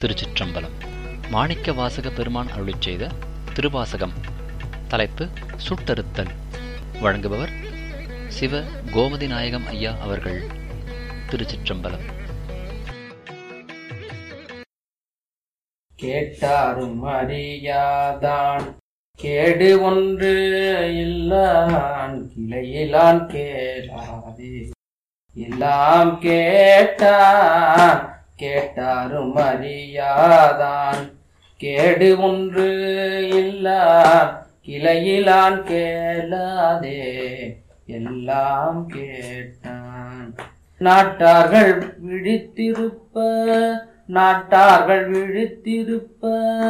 திருச்சிற்றம்பலம் மாணிக்க வாசக பெருமான் அருளிச் செய்த திருவாசகம் தலைப்பு சுட்டறுத்தல் வழங்குபவர் சிவ கோமதி நாயகம் ஐயா அவர்கள் திருச்சிற்றம்பலம் கேட்டாரும் அறியாதான் கேடு ஒன்று இல்லான் கிளையிலான் கேளாதே எல்லாம் கேட்டான் கேட்டாரும் அறியாதான் கேடு ஒன்று இல்லான் கிளையிலான் கேளாதே எல்லாம் கேட்டான் நாட்டார்கள் விழித்திருப்ப நாட்டார்கள் விழித்திருப்ப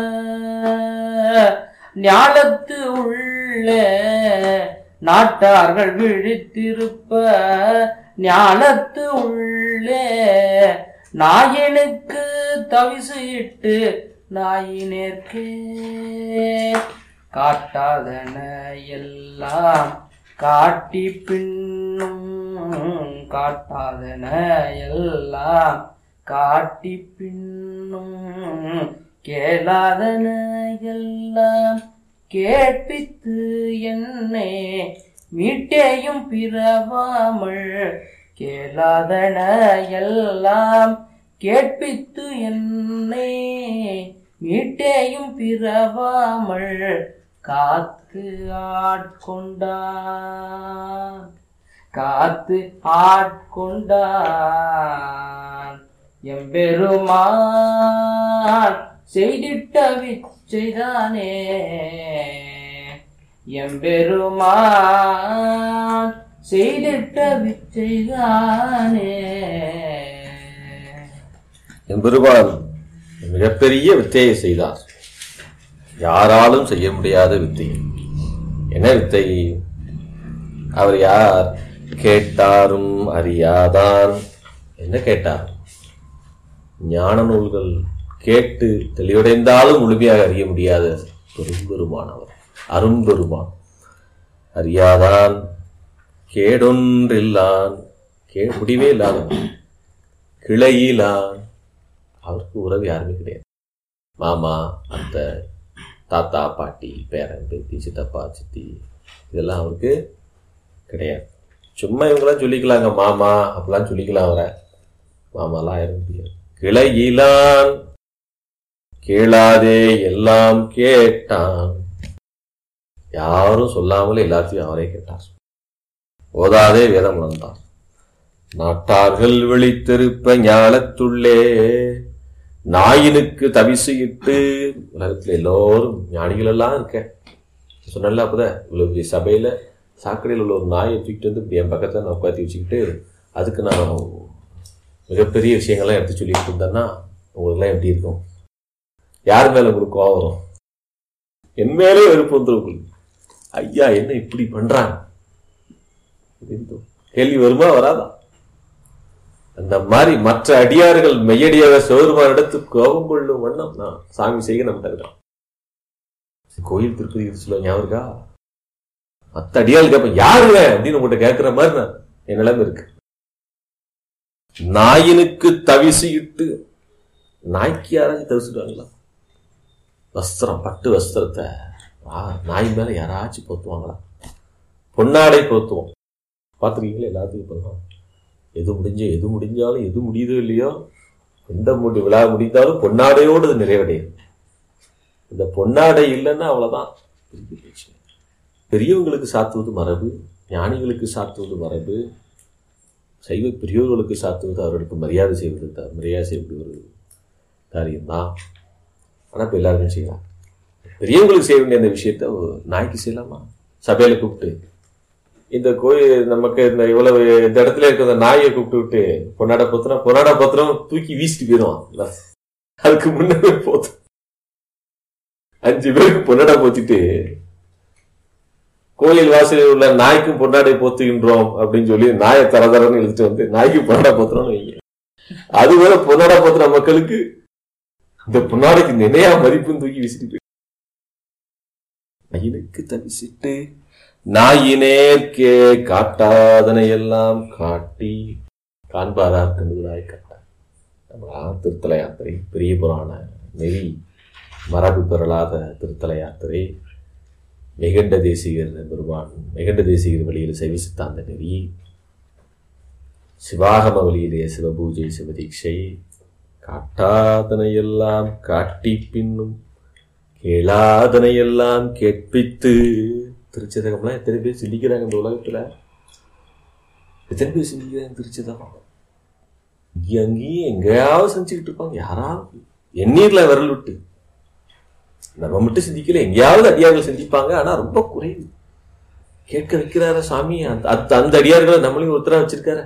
ஞாலத்து உள்ளே நாட்டார்கள் விழித்திருப்ப ஞாலத்து உள்ளே நாயனுக்கு தவிசு இட்டு நாயினேற்கே காட்டாதன எல்லாம் காட்டி பின்னும் காட்டாதன எல்லாம் காட்டி பின்னும் கேளாதன எல்லாம் கேட்பித்து என்னே மீட்டேயும் பிறவாமல் கேளாதன எல்லாம் கேட்பித்து என்னே மீட்டேயும் பிறவாமல் காத்து ஆட்கொண்டான் காத்து ஆட்கொண்டான் எம்பெருமான் செய்திட்ட விச்சைதானே எம்பெருமான் செய்திட்ட விச்சைதானே எம்பெருமான் மிகப்பெரிய வித்தையை செய்தார் யாராலும் செய்ய முடியாத வித்தை என்ன வித்தை அவர் யார் கேட்டாரும் அறியாதான் என்ன கேட்டார் ஞான நூல்கள் கேட்டு தெளிவடைந்தாலும் முழுமையாக அறிய முடியாத பெரும்பெருமான் அவர் அரும்பெருமான் அறியாதான் கேடொன்றில்லான் கே முடிவே இல்லாதவன் கிளையிலான் அவருக்கு உறவு யாருமே கிடையாது மாமா அத்தை தாத்தா பாட்டி பேரன் பேத்தி சித்தப்பா சித்தி இதெல்லாம் அவருக்கு கிடையாது சும்மா இவங்களாம் சொல்லிக்கலாங்க மாமா அப்படிலாம் சொல்லிக்கலாம் அவரை மாமாலாம் ஆயிர முடியாது கிளையிலான் கேளாதே எல்லாம் கேட்டான் யாரும் சொல்லாமல் எல்லாத்தையும் அவரே கேட்டார் ஓதாதே வேதம் உணர்ந்தார் நாட்டார்கள் விழித்திருப்ப ஞானத்துள்ளே நாயினுக்கு தவிசு இட்டு உலகத்துல எல்லோரும் ஞானிகள் எல்லாம் இருக்க சொன்னல அப்பதான் இவ்வளவு பெரிய சபையில சாக்கடையில் உள்ள ஒரு நாயை தூக்கிட்டு வந்து இப்படி என் பக்கத்துல நான் உட்காத்தி வச்சுக்கிட்டு அதுக்கு நான் மிகப்பெரிய விஷயங்கள்லாம் எடுத்து சொல்லிட்டு இருந்தேன்னா உங்களுக்குலாம் எப்படி இருக்கும் யார் மேல உங்களுக்கு கோவம் வரும் என் மேலே வெறுப்பு வந்துடும் உங்களுக்கு ஐயா என்ன இப்படி பண்றாங்க அப்படின்னு தோணும். கேள்வி வருமா வராதா அந்த மாதிரி மற்ற அடியார்கள் மெய்யடியாக சிவருமானிடத்து கோபம் கொள்ளும் வண்ணம் நான் சாமி செய்ய நம்ம தருகிறோம் கோயில் திருப்பதி இது சொல்ல ஞாபகம் இருக்கா மற்ற அடியாள் கேட்பேன் யாருங்க அப்படின்னு உங்கள்கிட்ட கேட்கிற மாதிரி நான் என் நிலைமை இருக்கு நாயினுக்கு தவிசு இட்டு நாய்க்கு யாராச்சும் தவிச்சுடுவாங்களா வஸ்திரம் பட்டு வஸ்திரத்தை ஆ, நாய் மேல யாராச்சும் போத்துவாங்களா பொன்னாடை போத்துவோம் பார்த்துருக்கீங்களா எல்லாத்துக்கும் பண்ணலாம் எது முடிஞ்ச எது முடிஞ்சாலும் எது முடியுதோ இல்லையோ எந்த முடி விழா முடிந்தாலும் பொன்னாடையோடு அது நிறைவடையும் இந்த பொன்னாடை இல்லைன்னா அவ்வளவுதான் பெரிய பேச்சு. பெரியவங்களுக்கு சாத்துவது மரபு ஞானிகளுக்கு சாத்துவது மரபு சைவ பெரியோர்களுக்கு சாத்துவது அவர்களுக்கு மரியாதை செய்வது த- மரியாதை செய்வது ஒரு காரியம்தான் ஆனால் இப்போ எல்லாருமே செய்யலாம் பெரியவங்களுக்கு செய்ய வேண்டிய அந்த விஷயத்த ஒரு நாய்க்கு செய்யலாமா சபையில கூப்பிட்டு இந்த கோயில் நமக்கு இந்த இவ்வளவு இந்த இடத்துல இருக்க அந்த நாயை கூப்பிட்டு விட்டு பொன்னாட பத்திரம் பொன்னாட பத்திரம் தூக்கி வீசிட்டு போயிடும் அதுக்கு முன்னே போதும் அஞ்சு பேருக்கு பொன்னாடை போத்திட்டு கோயில் வாசலில் உள்ள நாய்க்கும் பொன்னாடை போத்துகின்றோம் அப்படின்னு சொல்லி நாயை தர தரன்னு இழுத்துட்டு வந்து நாய்க்கு பொன்னாடை போத்துறோம்னு வைங்க அதுபோல பொன்னாடை போத்துற மக்களுக்கு இந்த பொன்னாடைக்கு நினையா மதிப்புன்னு தூக்கி வீசிட்டு போயிடும். நயினுக்கு தவிசிட்டு நாயினேற்கே காட்டாதனை எல்லாம் காட்டி காண்பாரார் கண்டுகிறாய் காட்டார் நம்மளாம் திருத்தல யாத்திரை பெரிய புராண நெறி மரபு பெறலாத திருத்தல யாத்திரை மெகண்ட தேசிகர் பெருமான் மெகண்ட தேசிகர் வழியில் சைவ சித்தாந்த நெறி சிவாகம வழியிலே சிவபூஜை சிவதீட்சை காட்டாதனையெல்லாம் காட்டி பின்னும் கேளாதனையெல்லாம் கேட்பித்து திருச்சதகம்லாம் எத்தனை பேர் சிந்திக்கிறாங்க இந்த உலகத்துல எத்தனை பேர் சிந்திக்கிறாங்க திருச்சதகம் இங்கே அங்கேயும் எங்கேயாவது செஞ்சுக்கிட்டு இருப்பாங்க யாராவது எண்ணீர்ல விரல் விட்டு நம்ம மட்டும் சிந்திக்கல எங்கேயாவது அடியார்கள் சிந்திப்பாங்க ஆனா ரொம்ப குறைவு கேட்க வைக்கிறார சாமி அந்த அந்த- அந்த அடியார்களை நம்மளையும் ஒருத்தரா வச்சிருக்காரு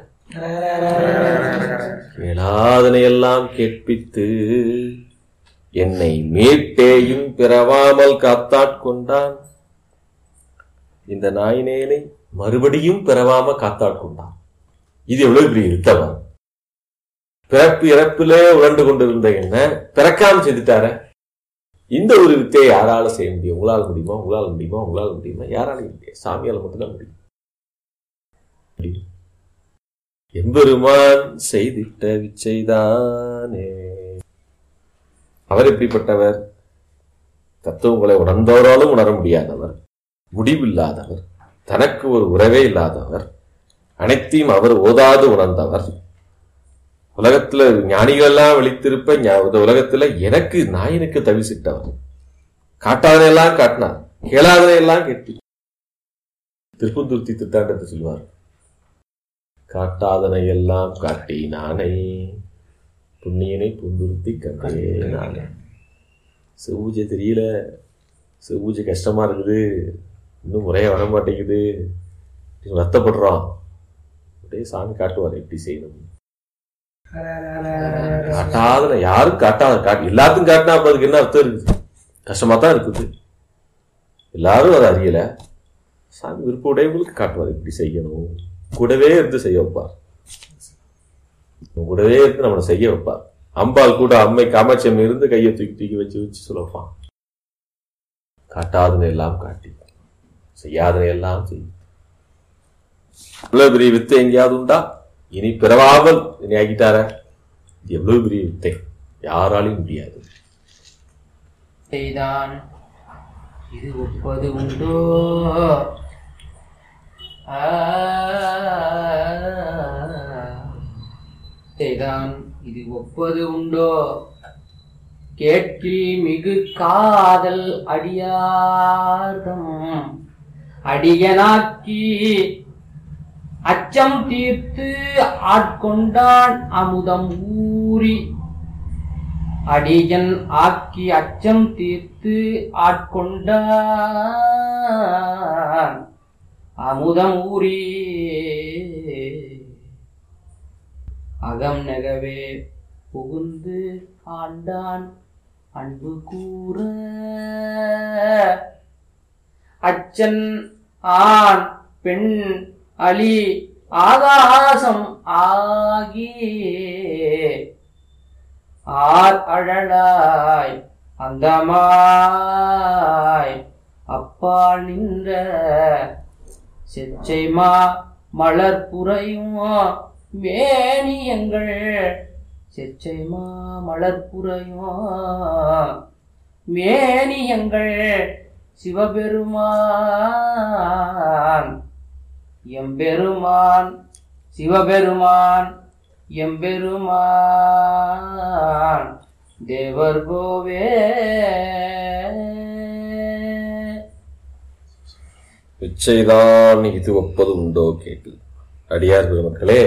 கேளாதனையெல்லாம் கேட்பித்து என்னை மீட்டேயும் பிறவாமல் காத்தாட்கொண்டான் இந்த நாயினேனை மறுபடியும் பிறவாம காத்தாட்கொண்டான் இது எவ்வளவு பெரிய இருத்தவன் பிறப்பு இறப்பிலே உழண்டு கொண்டிருந்த என்ன பிறக்காம செய்துட்டார இந்த ஒரு வித்தையை யாரால செய்ய முடியும் உங்களால முடியுமா உங்களால முடியுமா உங்களால முடியுமா யாராலையும் முடியும் சாமியால மட்டும்தான் முடியும் முடியும். எம்பெருமான் செய்திட்ட விச்சைதானே அவர் எப்படிப்பட்டவர் தத்துவங்களை உணர்ந்தவராலும் உணர முடியாதவர் முடிவில்லாதவர் தனக்கு ஒரு உறவே இல்லாதவர் அனைத்தையும் அவர் ஓதாது உணர்ந்தவர் உலகத்துல ஞானிகள் எல்லாம் வெளித்திருப்ப ஞா- இந்த உலகத்துல எனக்கு நாயனுக்கு தவிசிட்டவர் காட்டாதனையெல்லாம் காட்டினார் கேளாதனையெல்லாம் கேட்டு திருப்பந்துருத்தி தித்தாண்டத்தை சொல்வார் காட்டாதனையெல்லாம் காட்டி நானே புண்ணியனை புந்துருத்தி கண்டே நானே சிவபூஜை தெரியல சிவபூஜை கஷ்டமா இருக்குது இன்னும் முறையா வர மாட்டேங்குது அப்படின்னு வருத்தப்படுறோம் அப்படியே சாமி காட்டுவார் எப்படி செய்யணும் காட்டாத யாரும் காட்டாத காட்டு எல்லாத்துக்கும் காட்டினா அப்ப அதுக்கு என்ன அர்த்தம் இருக்குது கஷ்டமா தான் இருக்குது எல்லாரும் அதை அறியல சாமி விருப்ப உடையவங்களுக்கு காட்டுவார் இப்படி செய்யணும் கூடவே இருந்து செய்ய வைப்பார் கூடவே இருந்து நம்மளை செய்ய வைப்பார் அம்பாள் கூட அம்மை காமாட்சியம் இருந்து கையை தூக்கி தூக்கி வச்சு வச்சு சொல்ல வைப்பான் காட்டாதனை எல்லாம் காட்டி செய்யாதனை எல்லாம் செய்யும் இவ்வளவு பெரிய வித்தை எங்கேயாவது உண்டா இனி பிறவாமல் இனி ஆகிட்டார இது எவ்வளவு பெரிய வித்தை யாராலையும் முடியாது செய்தான் இது ஒப்பது உண்டோ ஆ, செய்தான் இது ஒப்பது உண்டோ கேட்கில் மிகு காதல் அடியார்தம் அடியனாக்கி அச்சம் தீர்த்து ஆட்கொண்டான் அமுதம் ஊறி அடியன் ஆக்கி அச்சம் தீர்த்து ஆட்கொண்டான் அமுதம் ஊறி அகம் நெகவே புகுந்து ஆண்டான் அன்பு கூற அச்சன் ஆண் பெண் அலி ஆகாசம் ஆகி ஆர் அழலாய் அந்தமாய் அப்பால் நின்ற செச்சைமா மலர் புறையும் மேனியங்கள் செச்சைமா மலர் புறையும் மேனியங்கள் சிவபெருமான் எம்பெருமான் சிவபெருமான் எம்பெருமான் தேவர் கோவே பிச்சைதான் இது ஒப்பது உண்டோ கேட்டு அடியார் பெருமக்களே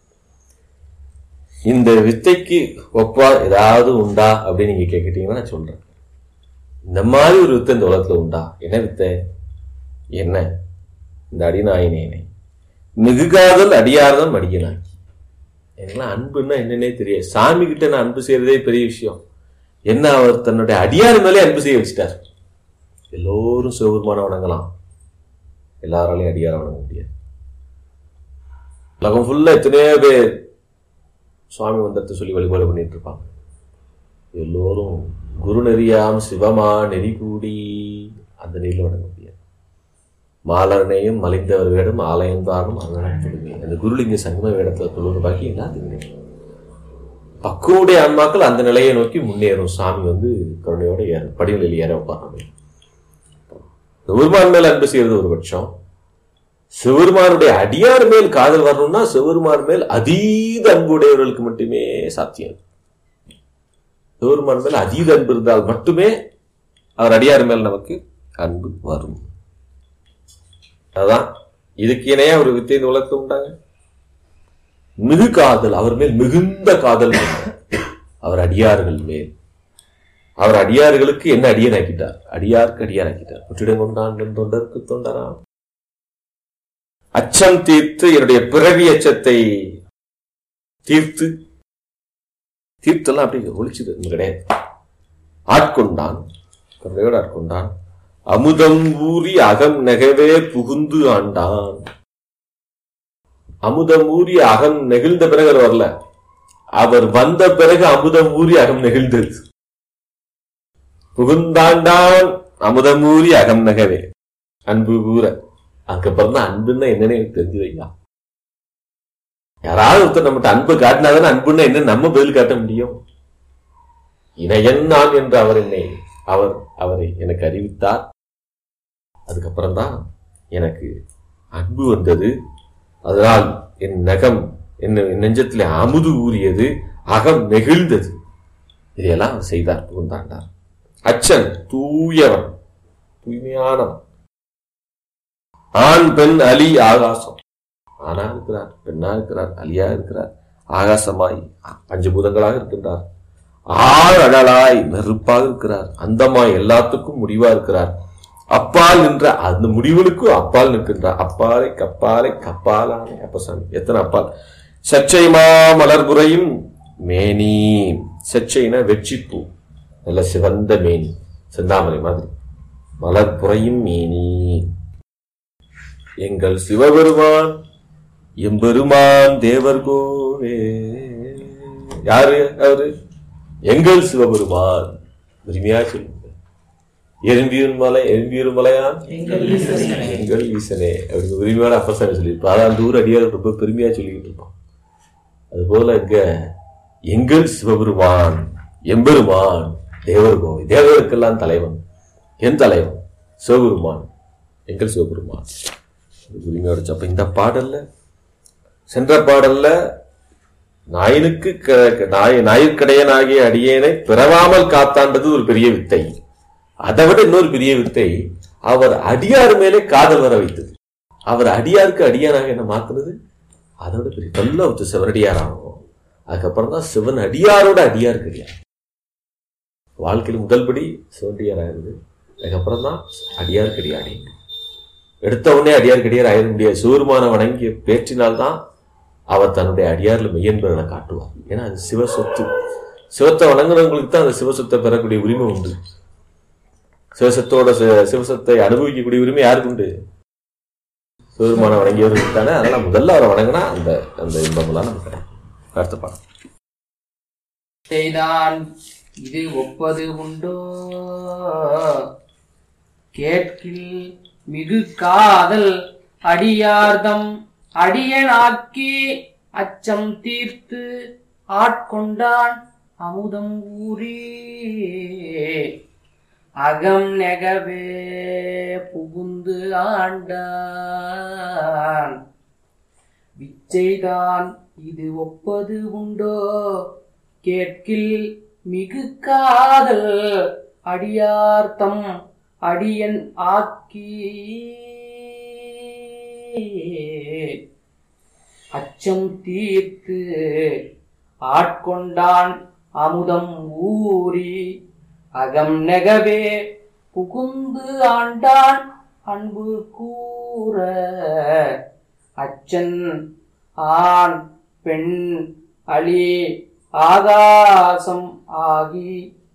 இந்த வித்தைக்கு ஒப்பா ஏதாவது உண்டா அப்படின்னு நீங்க கேட்கிட்டீங்கன்னா நான் சொல்றேன் இந்த மாதிரி ஒரு வித்தை இந்த உலகத்துல உண்டா என்ன வித்தை என்ன இந்த அடிநாயினேனை மிகுகாதல் அடியார்தான் மடியனாக்கி எனக்குலாம் அன்புன்னா என்னன்னே தெரியாது சாமி கிட்ட நான் அன்பு செய்யறதே பெரிய விஷயம் என்ன அவர் தன்னுடைய அடியார் மேலே அன்பு செய்ய வச்சிட்டார் எல்லோரும் சிவபெருமான வணங்கலாம் எல்லாராலையும் அடியார வணங்க முடியாது உலகம் ஃபுல்லா எத்தனையோ பேர் சுவாமி மந்திரத்தை சொல்லி வழிபாடு பண்ணிட்டு இருப்பாங்க எல்லோரும் குரு நெறியாம் சிவமா நெறி கூடி அந்த நெறியில் வணங்க முடியாது மாலரனையும் மலிந்தவர் வேடம் ஆலயம் தானும் அங்கனம் தொழுகை அந்த குருலிங்க சங்கம வேடத்துல தொழுகிற பாக்கி இல்லாதீங்க பக்குவடைய ஆன்மாக்கள் அந்த நிலையை நோக்கி முன்னேறும் சாமி வந்து கருணையோட ஏற படிநிலையில் ஏற வைப்பாங்க சிவருமான் மேல் அன்பு செய்யறது ஒரு பட்சம் சிவருமானுடைய அடியார் மேல் காதல் வரணும்னா சிவருமான் மேல் அதீத அன்புடையவர்களுக்கு மட்டுமே சாத்தியம் சிவருமான் மேல் அதீத அன்பு இருந்தால் மட்டுமே அவர் அடியார் மேல் நமக்கு அன்பு வரும் அதான் இதுக்கு இணையா ஒரு வித்தை இந்த உலகத்துல உண்டாங்க மிகு காதல் அவர் மேல் மிகுந்த காதல் கொண்டார். அவர் அடியார்கள் மேல் அவர் அடியார்களுக்கு என்ன அடியன் ஆக்கிட்டார் அடியாருக்கு அடியார் ஆக்கிட்டார் முற்றிடம் கொண்டான் என் தொண்டருக்கு தொண்டராம் அச்சம் தீர்த்து என்னுடைய பிறவி அச்சத்தை தீர்த்து தீர்த்தெல்லாம் அப்படி ஒழிச்சுது இன்னும் கிடையாது ஆட்கொண்டான் கருணையோடு ஆட்கொண்டான் அமுதம் ஊறி அகம் நெகவே புகுந்து ஆண்டான் அமுதம் ஊறி அகம் நெகிழ்ந்த பிறகு அவர் வரல அவர் வந்த பிறகு அமுதம் ஊறி அகம் நெகிழ்ந்தது புகுந்தாண்டான் அமுதம் ஊறி அகம் நகவே அன்பு கூற அதுக்கப்புறம் தான் அன்புன்னா என்னன்னு எனக்கு தெரிஞ்சு வையா யாராவது ஒருத்தர் நம்மகிட்ட அன்பு காட்டினாதானே அன்புன்னா என்ன நம்ம பதில் காட்ட முடியும் இணையன் நான் என்று அவர் என்னை அவர் அவரை எனக்கு அறிவித்தார் அதுக்கப்புறம் தான் எனக்கு அன்பு வந்தது அதனால் என் நகம் என் என் நெஞ்சத்திலே அமுது ஊறியது அகம் நெகிழ்ந்தது இதையெல்லாம் அவர் செய்தார் புகுந்தாண்டார் அச்சன் தூயவன் தூய்மையானவன் ஆண் பெண் அலி ஆகாசம் ஆணா இருக்கிறார் பெண்ணா இருக்கிறார் அலியா இருக்கிறார் ஆகாசமாய் பஞ்சபூதங்களாக இருக்கின்றார் ஆழ் அழலாய் நெருப்பாக இருக்கிறார் அந்தமாய் எல்லாத்துக்கும் முடிவா இருக்கிறார் அப்பால் நின்ற அந்த முடிவுகளுக்கும் அப்பால் நிற்கின்றார் அப்பாலை கப்பாலை கப்பாலானே அப்பசாமி எத்தனை அப்பால் சச்சைமா மலர்புறையும் மேனி செச்சைனா வெற்றிப்பூ நல்ல சிவந்த மேனி செந்தாமரை மாதிரி மலர்புறையும் மேனி எங்கள் சிவபெருமான் எம்பெருமான் தேவர் கோவே யாரு அவரு எங்கள் சிவபெருமான் உரிமையா சொல்லுங்க எறும்பியூர் மலை எறும்பியூர் மலையான் எங்கள் ஈசனே. எங்கள் ஈசனே அப்படின்னு உரிமையான அப்பசாமி சொல்லியிருப்பான் அதான் அந்த ஊர் அடியார் ரொம்ப பெருமையா சொல்லிக்கிட்டு இருப்பான் அதுபோல இங்க எங்கள் சிவபெருமான் எம்பெருமான் தேவர் கோவை தேவருக்கெல்லாம் தலைவன் என் தலைவன் சிவபெருமான் எங்கள் சிவபெருமான் இது உரிமையோட அப்ப இந்த பாடல்ல சென்ற பாடல்ல நாயனுக்கு க- நாய் நாயிற்கடையனாகிய அடியேனை பிறவாமல் காத்தாண்டது ஒரு பெரிய வித்தை அதை விட இன்னொரு பெரிய வித்தை அவர் அடியார் மேலே காதல் வர வைத்தது அவர் அடியாருக்கு அடியாராக என்ன மாத்துனது அதோட பெரிய நல்ல ஒரு சிவனடியார் ஆகும் அதுக்கப்புறம் தான் சிவன் அடியாரோட அடியார் கிடையாது வாழ்க்கையில் முதல்படி சிவனடியார் ஆயிருது அதுக்கப்புறம் தான் அடியார் கிடையாது எடுத்த உடனே அடியார் கிடையார் ஆயிட முடியாது சிவருமான வணங்கிய பேற்றினால்தான் அவர் தன்னுடைய அடியார்ல மெய்யன்பரை காட்டுவார் ஏன்னா அது சிவ சொத்து சிவத்தை வணங்குறவங்களுக்கு தான் அந்த சிவசொத்தை பெறக்கூடிய உரிமை உண்டு சிவசத்தோட சி- சிவசத்தை அனுபவிக்கக்கூடிய உரிமை யாருக்கு உண்டு சிவருமான வணங்கியவர்களுக்கு தானே அதனால முதல்ல அவரை வணங்கினா அந்த அந்த இன்பமெல்லாம் நமக்கு கிடைக்கும் அடுத்த பாடம் செய்தான் இது ஒப்பது உண்டோ கேட்கில் மிகு காதல் அடியார்தம் அடியனாக்கி அச்சம் தீர்த்து ஆட்கொண்டான் அமுதம் ஊரே அகம் நெகவே புகுந்து ஆண்டான் விச்சைதான் இது ஒப்பது உண்டோ கேட்கில் மிகு காதல் அடியார்த்தம் அடியன் ஆக்கி அச்சம் தீர்த்து ஆட்கொண்டான் அமுதம் ஊறி அகம் நெகவே புகுந்து ஆண்டான் அன்பு கூற அச்சன் ஆண் பெண் அலி ஆகாசம் ஆகி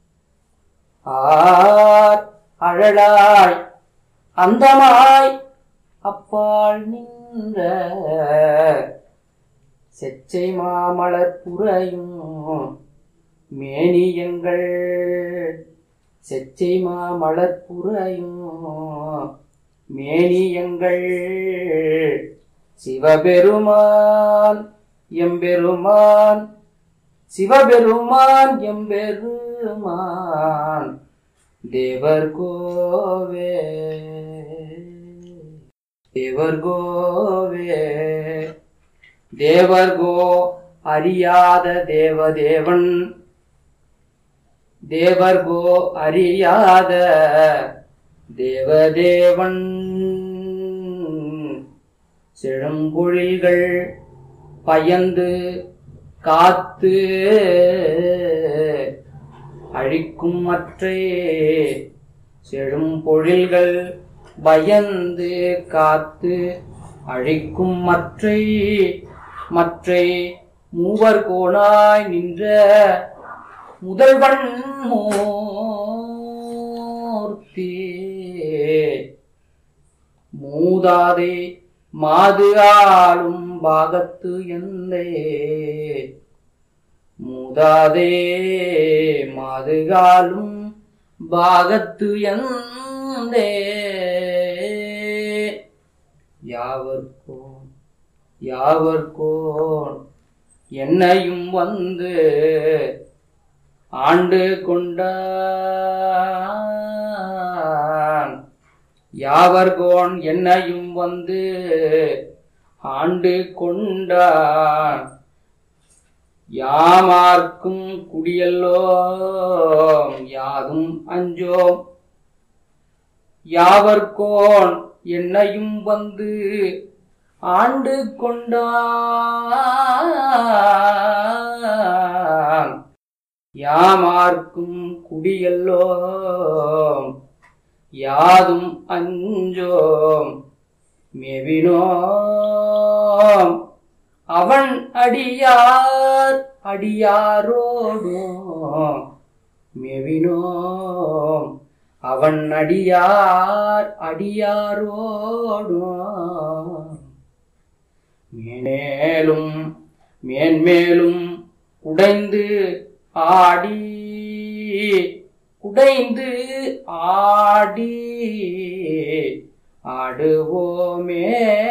ஆர் அழலாய் அந்தமாய் அப்பால் நின்ற செச்சை மாமலர் புறையும் மேனியங்கள் செச்சை மாமலர் புறையும் மேனியங்கள் சிவபெருமான் எம்பெருமான் சிவபெருமான் எம்பெருமான் தேவர் கோவே தேவர் கோவே தேவர்கோ அறியாத தேவதேவன் தேவர்கோ அறியாத தேவதேவன் செழும்பொழில்கள் பயந்து காத்து அழிக்கும் மற்றே செழும் பொழில்கள் பயந்து காத்து அழிக்கும் மற்றை மற்றை மூவர் கோணாய் நின்ற முதல்வன் மூர்த்தி மூதாதே மாது ஆளும் பாகத்து எந்தே மூதாதே மாதுகாலும் பாகத்து எந்தே யாவர்கோன் யாவர்கோன் என்னையும் வந்து ஆண்டு கொண்டான் யாவர்கோன் என்னையும் வந்து ஆண்டு கொண்டான் யாமார்க்கும் குடியல்லோம் யாதும் அஞ்சோம் யாவர்கோன் என்னையும் வந்து ஆண்டு கொண்டான் யாமார்க்கும் குடியல்லோம் யாதும் அஞ்சோம் மெவினோம் அவன் அடியார் அடியாரோடும் மெவினோம் அவன் அடியார் அடியாரோடும் மேலும் மேன்மேலும் உடைந்து ஆடி உடைந்து ஆடி ஆடுவோமே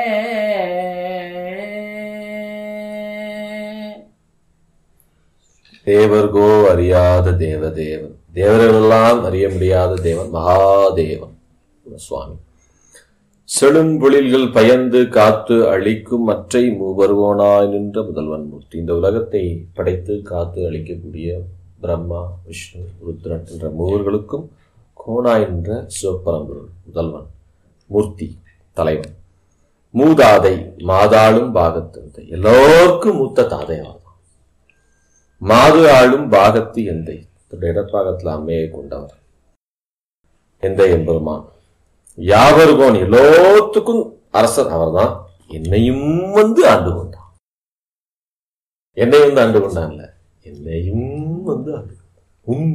தேவர்கோ அறியாத தேவதேவன் தேவர்களெல்லாம் அறிய முடியாத தேவன் மகாதேவன் சுவாமி செழும்பொழில்கள் பயந்து காத்து அழிக்கும் மற்றை மூவர்வோனாய் நின்ற முதல்வன் மூர்த்தி இந்த உலகத்தை படைத்து காத்து அழிக்கக்கூடிய பிரம்மா விஷ்ணு ருத்ரன் என்ற மூவர்களுக்கும் கோனாய் நின்ற சிவபரம்பொருள் முதல்வன் மூர்த்தி தலைவன் மூதாதை மாதாளும் பாகத்தந்தை எல்லோருக்கும் மூத்த தாதையாகும் மாது ஆளும் பாகத்து எந்தை தன்னுடைய இடப்பாகத்தில் அம்மையை கொண்டவர் எந்தை எம்பெருமான் யாவருகோன் எல்லோத்துக்கும் அரசர் அவர்தான் என்னையும் வந்து ஆண்டு கொண்டான் என்னை வந்து ஆண்டு கொண்டான்ல என்னையும் வந்து ஆண்டு கொண்டான் உம்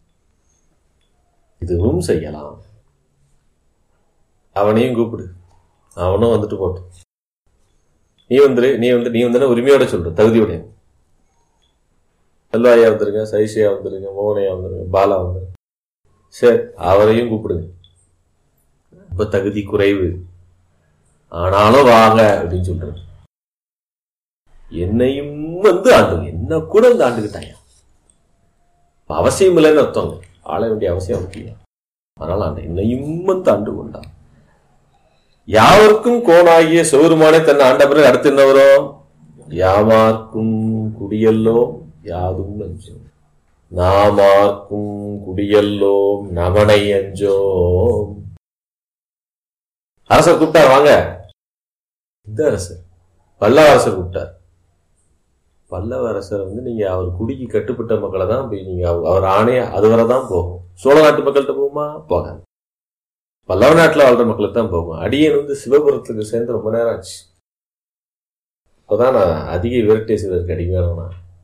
இதுவும் செய்யலாம் அவனையும் கூப்பிடு அவனும் வந்துட்டு போட்டும் நீ வந்துரு நீ வந்து நீ வந்து உரிமையோட சொல்ற தகுதியுடைய செல்வாயா வந்துருங்க சைஷியா வந்துருங்க மோகனையா வந்துருங்க பாலா வந்துருங்க சரி அவரையும் கூப்பிடுங்க ரொம்ப தகுதி குறைவு ஆனாலும் வாங்க அப்படின்னு சொல்றாரு என்னையும் வந்து ஆண்டுங்க என்ன கூட இந்த ஆண்டுகிட்டாயா அவசியம் இல்லைன்னு அர்த்தங்க ஆள வேண்டிய அவசியம் அவருக்கு அதனால ஆண்டு என்னையும் வந்து ஆண்டு கொண்டான் யாவருக்கும் கோணாகிய சிவருமானே தன்னை ஆண்ட பிறகு அடுத்து என்ன வரும் யாமார்க்கும் குடியல்லோம் யாதும் அஞ்சோம் நாமார்க்கும் குடியல்லோம் நமனை அஞ்சோம் அரசர் கூப்பிட்டார் வாங்க இந்த அரசர் பல்லவ அரசர் கூப்பிட்டார் பல்லவ அரசர் வந்து நீங்க அவர் குடிக்கு கட்டுப்பட்ட மக்களை தான் போய் நீங்க அவ- அவர் ஆணைய அதுவரை தான் போகும் சோழ நாட்டு மக்கள்கிட்ட போகுமா போகாது பல்லவ நாட்டுல வாழ்ற மக்களுக்கு தான் போகும் அடியன் வந்து சிவபுரத்துக்கு சேர்ந்து ரொம்ப நேரம் ஆச்சு அப்பதான் நான் அதிக விரட்டை செய்வதற்கு அடிமையானவனா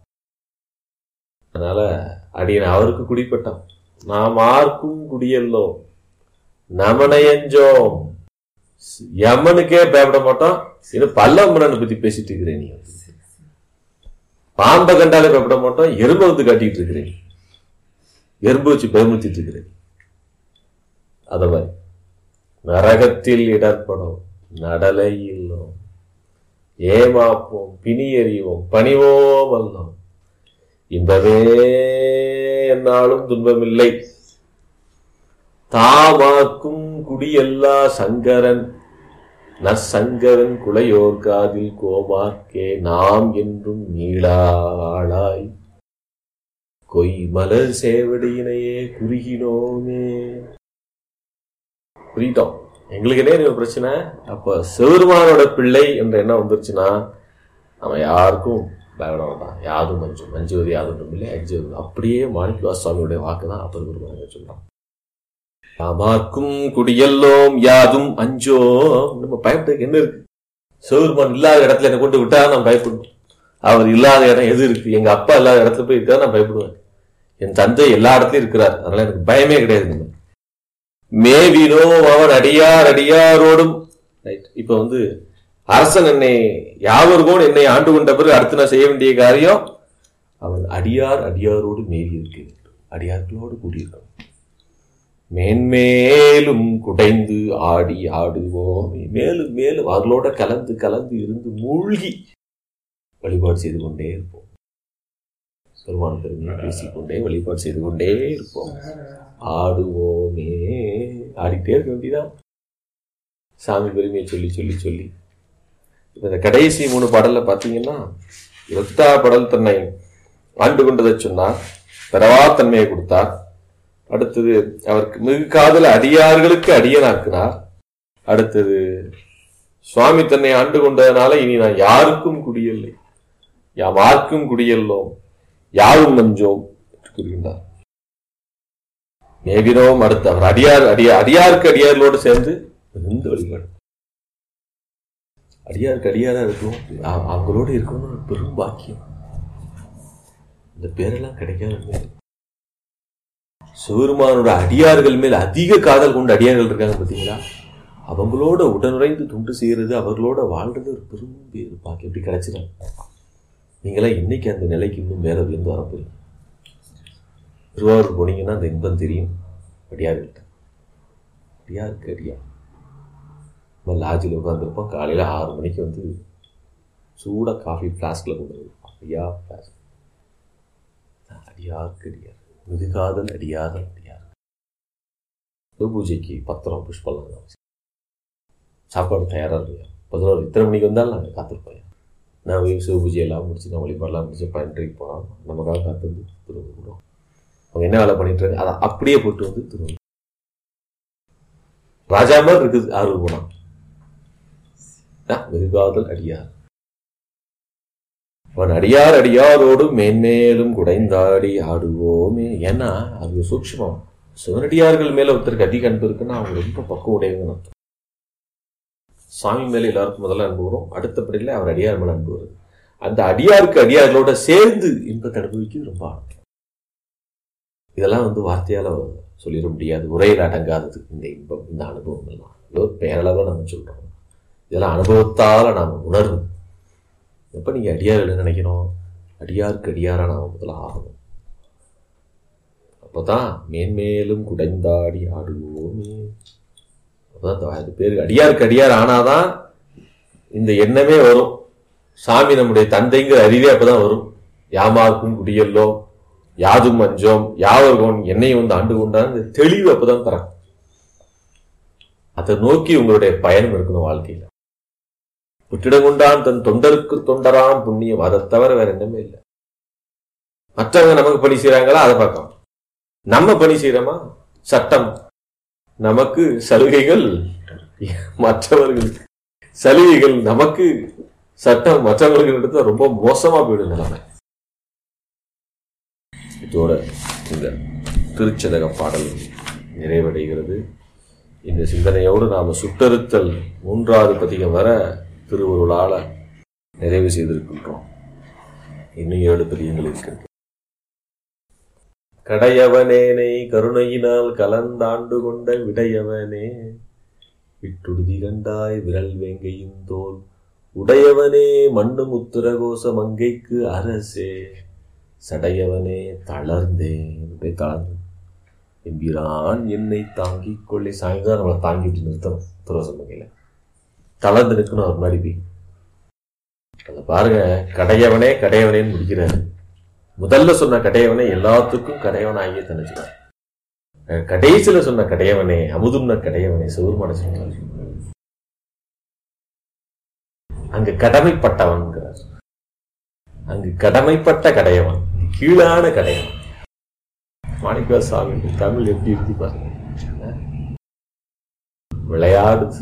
அதனால அடியன் அவருக்கு குடிப்பட்டான் நாம் ஆர்க்கும் குடியல்லோம் நமனையஞ்சோம் யமனுக்கே பயப்பட மாட்டோம் இது பல்லவமன்னனை பத்தி பேசிட்டு இருக்கிறேன் நீ வந்து. பாம்பை கண்டாலே பயப்பட மாட்டோம் எறும்பை வந்து காட்டிட்டு இருக்கிறேன் எறும்பு வச்சு பயமுறுத்திட்டு இருக்கிறேன் அத மாதிரி நரகத்தில் இடர்படும் நடலை இல்லோம் ஏமாப்போம் பிணி எறிவோம் பணிவோம் அல்லோம் இன்பமே என்னாலும் துன்பமில்லை தாமாக்கும் குடியல்லா சங்கரன் நற்சங்கரன் குலையோர் காதில் கோமாக்கே நாம் என்றும் மீளாளாய் கொய் மலர் சேவடியினையே குறுகினோமே புரியிட்டோம் எங்களுக்கு என்ன ஒரு பிரச்சனை அப்ப சிவருமானோட பிள்ளை என்ற எண்ணம் வந்துருச்சுன்னா நம்ம யாருக்கும் பயப்பட வேண்டாம் யாரும் மஞ்சு மஞ்சுவது யாரும் இல்லை அஞ்சுவது அப்படியே மாணிக்கவா சுவாமியுடைய வாக்கு தான் அப்பர் பெருமாங்க சொல்றான் யாமாக்கும் குடியல்லோம் யாதும் அஞ்சோம் நம்ம பயப்படுறதுக்கு என்ன இருக்கு சிவருமான் இல்லாத இடத்துல என்னை கொண்டு விட்டா நான் பயப்படணும் அவர் இல்லாத இடம் எது இருக்கு எங்க அப்பா இல்லாத இடத்துல போய் இருக்கா நான் பயப்படுவேன் என் தந்தை எல்லா இடத்துலயும் இருக்கிறார் அதனால எனக்கு பயமே கிடையாது மேவினோ அவன் அடியார் அடியாரோடும் ரைட் இப்ப வந்து அரசன் என்னை யாவருக்கும் என்னை ஆண்டு கொண்ட பிறகு அடுத்து நான் செய்ய வேண்டிய காரியம் அவன் அடியார் அடியாரோடு மேவி இருக்க வேண்டும் அடியார்களோடு கூடியிருக்கணும் மேன்மேலும் குடைந்து ஆடி ஆடுவோம் மேலும் மேலும் அவர்களோட கலந்து கலந்து இருந்து மூழ்கி வழிபாடு செய்து கொண்டே இருப்போம் பெருமான பெருமையை பேசிக்கொண்டே வழிபாடு செய்து கொண்டே இருப்போம் ஆடுவோமே ஆடிட்டே இருக்க வேண்டியதான் சாமி பெருமையை சொல்லி சொல்லி சொல்லி இப்ப இந்த கடைசி மூணு பாடல்ல பாத்தீங்கன்னா இரத்தா படல் தன்னை ஆண்டு கொண்டதை சொன்னார் பிறவா தன்மையை கொடுத்தார் அடுத்தது அவருக்கு மிகு காதல அடியார்களுக்கு அடியனாக்கினார் அடுத்தது சுவாமி தன்னை ஆண்டு கொண்டதனால இனி நான் யாருக்கும் குடியில்லை யாம் ஆர்க்கும் குடியல்லோம் யாரும் நஞ்சோம் என்று கூறுகின்றார் மேவினோம் அடுத்து அவர் அடியார் அடியார் அடியாருக்கு அடியார்களோடு சேர்ந்து மிகுந்த வழிபாடு அடியாருக்கு அடியாரா இருக்கும் அவ- அவங்களோட இருக்கணும்னு ஒரு பெரும் பாக்கியம் இந்த பேரெல்லாம் கிடைக்காது சிவருமானோட அடியார்கள் மேல் அதிக காதல் கொண்ட அடியார்கள் இருக்காங்க பார்த்தீங்களா அவங்களோட உடனுறைந்து துண்டு செய்யறது அவர்களோட வாழ்றது ஒரு பெரும் பேரு பாக்கியம் எப்படி கிடைச்சிடாங்க நீங்களாம் இன்னைக்கு அந்த நிலைக்கு இன்னும் மேல உயர்ந்து வர போறீங்க திருவாரூர் போனீங்கன்னா அந்த இன்பம் தெரியும் அடியார்கள்ட்ட அடியாருக்கு அடியார் நம்ம லாட்ஜில் உட்காந்துருப்போம் காலையில் ஆறு மணிக்கு வந்து சூடாக காஃபி ஃப்ளாஸ்கில் கொண்டு வருவோம் ஐயா ஃப்ளாஸ்க் அடியாருக்கு அடியார் முதுகாதல் அடியார் அடியார் சிவ பூஜைக்கு பத்திரம் புஷ்பலாம் தான் சாப்பாடு தயாராக இல்லையா பதினோரு இத்தனை மணிக்கு வந்தாலும் நாங்கள் காத்திருப்போம் நான் போய் சிவ பூஜை எல்லாம் முடிச்சு நான் வழிபாடெல்லாம் முடிச்சு பன்னெண்டுக்கு போகிறோம் நமக்காக காத்திருந்து திரும்ப அவங்க என்ன வேலை பண்ணிட்டு இருக்காங்க அதை அப்படியே போட்டு வந்து திரும்ப ராஜா மாதிரி இருக்குது ஆறு போனான் வெகுகாதல் அடியார் அவன் அடியார் அடியாரோடு மேன்மேலும் குடைந்தாடி ஆடுவோமே ஏன்னா அது சூக்ஷ்மம் சிவனடியார்கள் மேல ஒருத்தருக்கு அதிக அன்பு இருக்குன்னா அவங்க ரொம்ப பக்குவ உடையவங்கன்னு அர்த்தம் சாமி மேல எல்லாருக்கும் முதல்ல அன்பு வரும் அடுத்தபடியில் அவர் அடியார் மேல அன்பு வருது அந்த அடியாருக்கு அடியார்களோட சேர்ந்து இன்பத்தை அனுபவிக்கிறது ரொம்ப ஆனந்தம் இதெல்லாம் வந்து வார்த்தையால சொல்லிட முடியாது உரையில் அடங்காதது இந்த இன்பம் இந்த அனுபவம் எல்லாம் ஏதோ பேரளவில் நம்ம சொல்றோம் இதெல்லாம் அனுபவத்தால நாம் உணர்வு எப்ப நீங்க அடியார்கள் நினைக்கணும் அடியாருக்கு அடியாரா நாம முதல்ல ஆகணும் அப்பதான் மேன்மேலும் குடைந்தாடி ஆடுவோமே அப்பதான் இந்த அது பேரு அடியாருக்கு அடியார் ஆனாதான் இந்த எண்ணமே வரும் சாமி நம்முடைய தந்தைங்கிற அறிவே அப்பதான் வரும் யாமாருக்கும் குடியல்லோம் யாதும் அஞ்சோம் யாவர்கோன் என்னையும் வந்து ஆண்டு கொண்டான் இந்த தெளிவு அப்பதான் தரான் அதை நோக்கி உங்களுடைய பயணம் இருக்கணும் வாழ்க்கையில விட்டிடங்கொண்டான் தன் தொண்டருக்கு தொண்டராம் புண்ணியம் அதை தவிர வேற என்னமே இல்லை மற்றவங்க நமக்கு பணி செய்யறாங்களா அதை பார்க்கலாம் நம்ம பணி செய்யறோமா சட்டம் நமக்கு சலுகைகள் மற்றவர்களுக்கு சலுகைகள் நமக்கு சட்டம் மற்றவர்களுக்கு எடுத்து ரொம்ப மோசமா போயிடும் நிலைமை இதோட இந்த திருச்சதக பாடல் நிறைவடைகிறது இந்த சிந்தனையோடு நாம சுட்டறுத்தல் மூன்றாவது பதிகம் வர திருவருளால நிறைவு செய்திருக்கின்றோம் இன்னும் ஏழு பதியங்கள் இருக்கின்றன கடையவனேனை கருணையினால் கலந்தாண்டு கொண்ட விடையவனே விட்டுடுதி கண்டாய் விரல் வேங்கையும் தோல் உடையவனே மண்ணு முத்துரகோச மங்கைக்கு அரசே சடையவனே தளர்ந்தேன் அப்படியே தளர்ந்து எம்பிரான் என்னை தாங்கிக் கொள்ளி சாயங்காலம் நம்மளை தாங்கி விட்டு நிறுத்தணும் துரோசம் வகையில் தளர்ந்து நிற்கணும் அவர் மாதிரி போய் அதை பாருங்க கடையவனே கடையவனேன்னு முடிக்கிறாரு முதல்ல சொன்ன கடையவனை எல்லாத்துக்கும் கடையவனாகிய தனிச்சுட்டார் கடைசியில சொன்ன கடையவனே அமுதுன்ன கடையவனே சிவருமான சொன்னார் அங்கு கடமைப்பட்டவன்கிறார் அங்கு கடமைப்பட்ட கடையவன் கீழான கடையவன் மாணிக்கா சாமி தமிழ் எப்படி இருக்கு பாருங்க விளையாடுது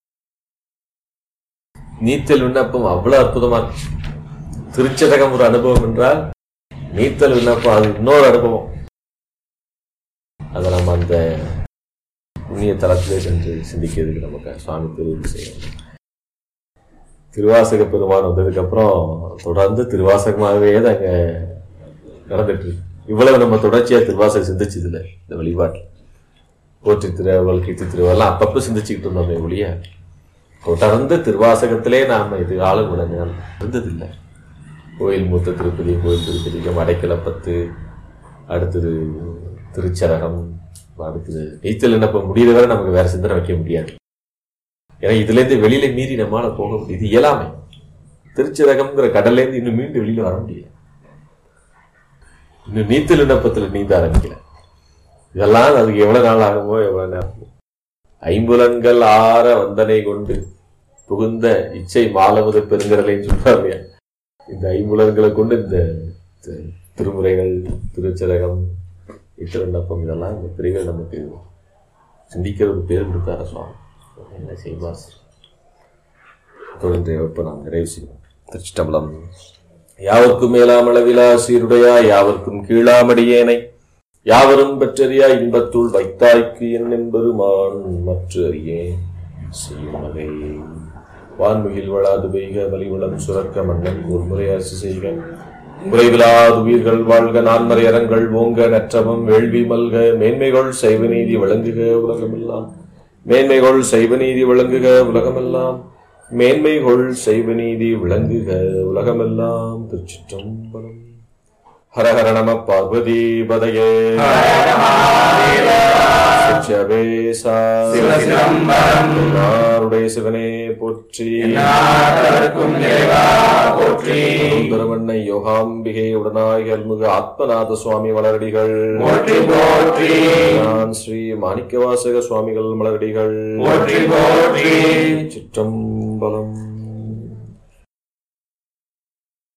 நீச்சல் விண்ணப்பம் அவ்வளவு அற்புதமா இருக்கு திருச்சதகம் ஒரு அனுபவம் என்றால் நீச்சல் விண்ணப்பம் அது இன்னொரு அனுபவம் அதை நம்ம அந்த புண்ணிய தளத்திலே சென்று சிந்திக்கிறதுக்கு நமக்கு சுவாமி தெரிவு செய்யணும் திருவாசக பெருமான் வந்ததுக்கு அப்புறம் தொடர்ந்து திருவாசகமாகவே தான் அங்க நடந்துட்டு இருக்கு இவ்வளவு நம்ம தொடர்ச்சியா திருவாசகம் சிந்திச்சது இல்லை இந்த வழிபாட்டில் போற்றி திருவள் கீர்த்தி திருவெல்லாம் அப்பப்போ சிந்திச்சுக்கிட்டு இருந்தோமே ஒழிய தொடர்ந்து திருவாசகத்திலே நாம் இது காலம் விளங்க இருந்ததில்லை கோயில் மூத்த திருப்பதி கோயில் திருப்பதிக்கும் அடைக்கலப்பத்து அடுத்தது திருச்சரகம் அடுத்தது நீச்சல் என்ன முடியிற வரை நமக்கு வேற சிந்தனை வைக்க முடியாது ஏன்னா இதுல இருந்து வெளியில மீறி நம்மளால போக முடியும் இது இயலாமை திருச்சரகம்ங்கிற கடல்ல இருந்து இன்னும் மீண்டு வெளியில வர முடியல இன்னும் நீச்சல் விண்ணப்பத்துல நீந்த ஆரம்பிக்கல இதெல்லாம் அதுக்கு எவ்வளவு நாள் ஆகுமோ எவ்வளவு நேரம் ஐம்புலன்கள் ஆற வந்தனை கொண்டு புகுந்த இச்சை மாலமுத பெருங்கடலைன்னு சொல்றாரு இல்லையா இந்த ஐம்புலன்களை கொண்டு இந்த தி- திருமுறைகள் திருச்சரகம் இட்டவிண்ணப்பம் இதெல்லாம் இந்த பிரிவுகள் நமக்கு சிந்திக்கிற ஒரு பேர் கொடுத்தார சுவாமி என்ன செய்வார் தொடர்ந்து வெப்ப நாம் நிறைவு செய்வோம் திருச்சிட்டம்பலம் யாவர்க்கும் மேலாம் அளவிலா சீருடையா யாவர்க்கும் கீழாமடியேனை யாவரும் பெற்றறியா இன்பத்துள் வைத்தாய்க்கு என் என்பெருமான் மற்ற அறியேன் செய்யும் வகை வான்முகில் வளாது பெய்க வலிவளம் சுரக்க மன்னன் ஒருமுறை அரசு செய்க குறைவிலாது உயிர்கள் வாழ்க நான்மறை அறங்கள் ஓங்க நற்றவம் வேள்வி மல்க மேன்மைகள் சைவ நீதி விளங்குக உலகமெல்லாம் மேன்மைகள் சைவ நீதி விளங்குக உலகமெல்லாம் மேன்மைகள் சைவ நீதி விளங்குக உலகமெல்லாம் திருச்சிற்றம்பலம் ஹர ஹர நம பார்வதி பதையே சிவசேசா எல்லாருடைய சிவனே போற்றி சுந்தரவண்ணை யோகாம்பிகை உடனாய் அல்முக ஆத்மநாத சுவாமி மலரடிகள் நான் ஸ்ரீ மாணிக்கவாசக சுவாமிகள் மலரடிகள் சிற்றம்பலம்